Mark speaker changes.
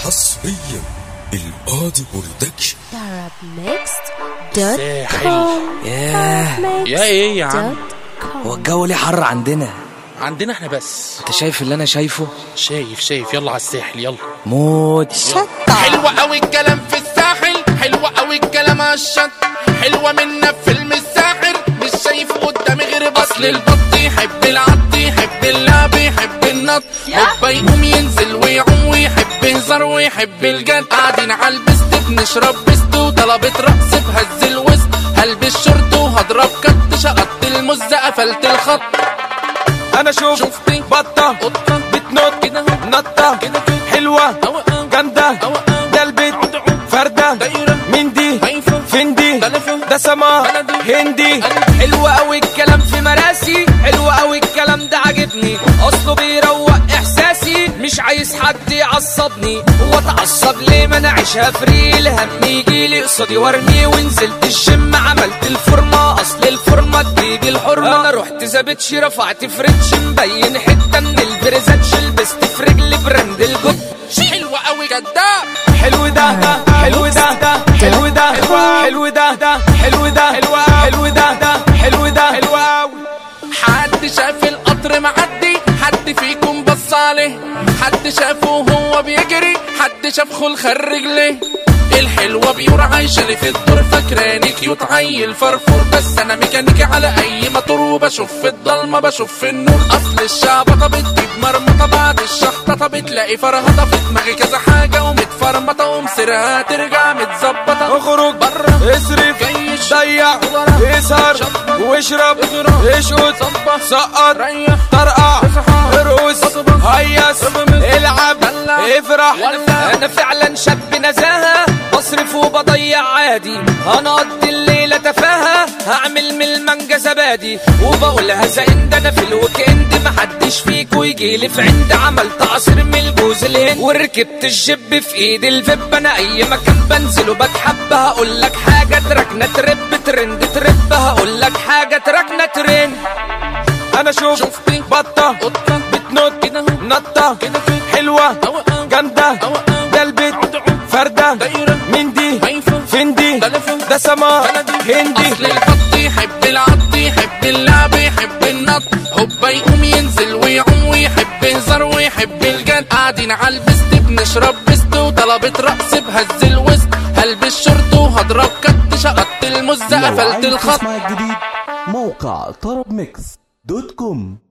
Speaker 1: حصريا القاضي برودكشن
Speaker 2: ساحل
Speaker 3: ياه
Speaker 2: يا ايه يا عم
Speaker 3: هو الجو ليه حر عندنا
Speaker 2: عندنا احنا بس
Speaker 3: انت شايف اللي انا شايفه
Speaker 2: شايف شايف يلا على الساحل يلا
Speaker 3: موت
Speaker 2: حلوة قوي الكلام في الساحل حلوة قوي الكلام على الشط حلوة منا في فيلم الساحر مش شايف قدامي غير بطل البط يحب العط يحب اللعب يحب النط هوبا يقوم ينزل ويعوم ويحب هزار ويحب الجد قاعدين على البست بنشرب بست وطلبت رقص بهز الوسط هلبس شورت وهضرب كت شقطت المزة قفلت الخط
Speaker 4: انا شوف
Speaker 2: شفتي
Speaker 4: بطة
Speaker 2: قطة
Speaker 4: بتنط
Speaker 2: كده اهو
Speaker 4: نطة
Speaker 2: كده كده
Speaker 4: حلوة
Speaker 2: أوقع
Speaker 4: جامدة
Speaker 2: أوقع
Speaker 4: ده البيت فردة
Speaker 2: دايرة
Speaker 4: مين دي
Speaker 2: هيفا
Speaker 4: فين دي
Speaker 2: تلفة
Speaker 4: ده سما
Speaker 2: بلدي
Speaker 4: هندي
Speaker 2: قلبي.
Speaker 4: حلو قوي الكلام في مراسي حلو قوي الكلام ده عاجبني اصله بيروق احساسي مش عايز حد يعصبني هو اتعصب ليه ما انا عيشها فري الهم يجي لي قصادي وارمي ونزلت الجيم عملت الفورمه اصل الفورمه تجيب الحرمه انا رحت زابتش رفعت فريتش مبين حته من الفريزاتش لبست في رجلي براند الجد
Speaker 2: حلوة قوي جداب
Speaker 4: حلو ده ده حلو ده ده حلو ده حلو ده ده حلو ده حلو حلو ده ده حلو ده حلو قوي
Speaker 2: حد شاف القطر معدي حد فيكم بص عليه حد شافه وهو بيجري حد شاف خل خر رجليه الحلوة بيور عايشة لي في الدور فاكراني كيوت عيل فرفور بس انا ميكانيكي على اي موتور وبشوف في الضلمة بشوف في النور اصل الشعبطة بتجيب مرمطة بعد الشحططة بتلاقي فرهطة في دماغي كذا حاجة ومتفرمطة ومصيرها ترجع متظبطة
Speaker 4: اخرج
Speaker 2: بره
Speaker 4: اصرف
Speaker 2: جيش
Speaker 4: ضيع
Speaker 2: ورا
Speaker 4: اسهر
Speaker 2: شطة
Speaker 4: واشرب
Speaker 2: اضرب
Speaker 4: اشقط
Speaker 2: صبح
Speaker 4: سقط
Speaker 2: ريح
Speaker 4: طرقع
Speaker 2: اصحى
Speaker 4: ارقص
Speaker 2: اطبخ
Speaker 4: هيص
Speaker 2: ابمس
Speaker 4: العب
Speaker 2: دلع
Speaker 4: افرح
Speaker 2: ولع.
Speaker 4: انا فعلا شاب نزاهة بصرف وبضيع عادي هنقضي الليلة تفاهة هعمل من المانجا زبادي وبقولها زين ده انا في الويك اند محدش فيكو يجيلي في عند عملت عصير من الجوز الهند وركبت الجيب في ايد الفيب انا اي مكان بنزل وبتحب هقول لك حاجة تركنا ترب ترند ترب هقول لك حاجة تركنا ترند انا شوف
Speaker 2: شفتي
Speaker 4: بطة
Speaker 2: قطة
Speaker 4: بتنط
Speaker 2: كده اهو
Speaker 4: نطة
Speaker 2: كده كده
Speaker 4: حلوة
Speaker 2: أوقع
Speaker 4: جامدة
Speaker 2: أوقع
Speaker 4: ده البيت فردة
Speaker 2: دايرة
Speaker 4: مين دي
Speaker 2: هيفا
Speaker 4: فين دي
Speaker 2: تلفة
Speaker 4: ده سما
Speaker 2: بلدي
Speaker 4: هندي
Speaker 2: اصل البط يحب العط يحب اللعب يحب النط هوبا يقوم ينزل ويعوم ويحب هزار ويحب الجد قاعدين على البست بنشرب بست وطلبت رقص بهز الوسط هلبس شورت وهضرب كت شقطت المزة
Speaker 5: لو
Speaker 2: قفلت
Speaker 5: عايز
Speaker 2: الخط
Speaker 5: تسمع الجديد موقع طرب ميكس دوت كوم